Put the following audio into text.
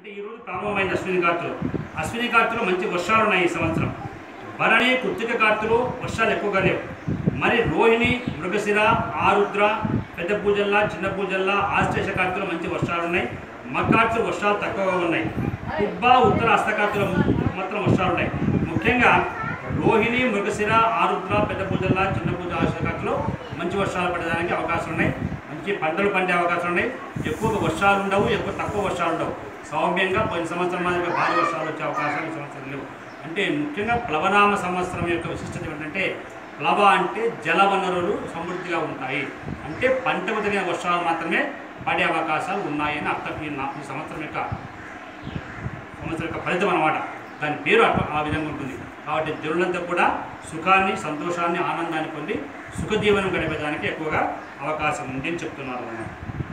అంటే ఈరోజు ప్రారంభమైంది అశ్విని కార్తులు అశ్విని కార్తులు మంచి వర్షాలు ఉన్నాయి ఈ సంవత్సరం భరణి కృత్తిక కార్తులు వర్షాలు ఎక్కువగా లేవు మరి రోహిణి మృగశిర ఆరుద్ర పెద్ద పూజల్లా చిన్న పూజల్లా ఆశ్లేష కార్తులు మంచి వర్షాలు ఉన్నాయి మకార్తులు వర్షాలు తక్కువగా ఉన్నాయి కుబ్బ ఉత్తర హస్తకార్తులు మాత్రం వర్షాలు ఉన్నాయి ముఖ్యంగా రోహిణి మృగశిర ఆరుద్ర పెద్ద పూజల్లా చిన్న పూజ ఆశ్లేషకార్తులు మంచి వర్షాలు పడడానికి అవకాశం ఉన్నాయి మంచి పంటలు పండే అవకాశం ఉన్నాయి ఎక్కువగా వర్షాలు ఉండవు ఎక్కువ తక్కువ వర్షాలు ఉండవు సౌమ్యంగా పోయిన సంవత్సరం మాదిరిగా భారీ వర్షాలు వచ్చే అవకాశాలు ఈ సంవత్సరం లేవు అంటే ముఖ్యంగా ప్లవనామ సంవత్సరం యొక్క విశిష్టత ఏంటంటే ప్లవ అంటే జల వనరులు సమృద్ధిగా ఉంటాయి అంటే పంటకు తగిన వర్షాలు మాత్రమే పడే అవకాశాలు ఉన్నాయని అర్థం ఈ నా- ఈ సంవత్సరం యొక్క సంవత్సరం యొక్క ఫలితం అనమాట దాని పేరు అట్ట- ఆ విధంగా ఉంటుంది కాబట్టి జనులంతా కూడా సుఖాన్ని సంతోషాన్ని ఆనందాన్ని పొంది సుఖజీవనం గడిపేదానికి ఎక్కువగా అవకాశం ఉంది అని చెప్తున్నారు అన్నమాట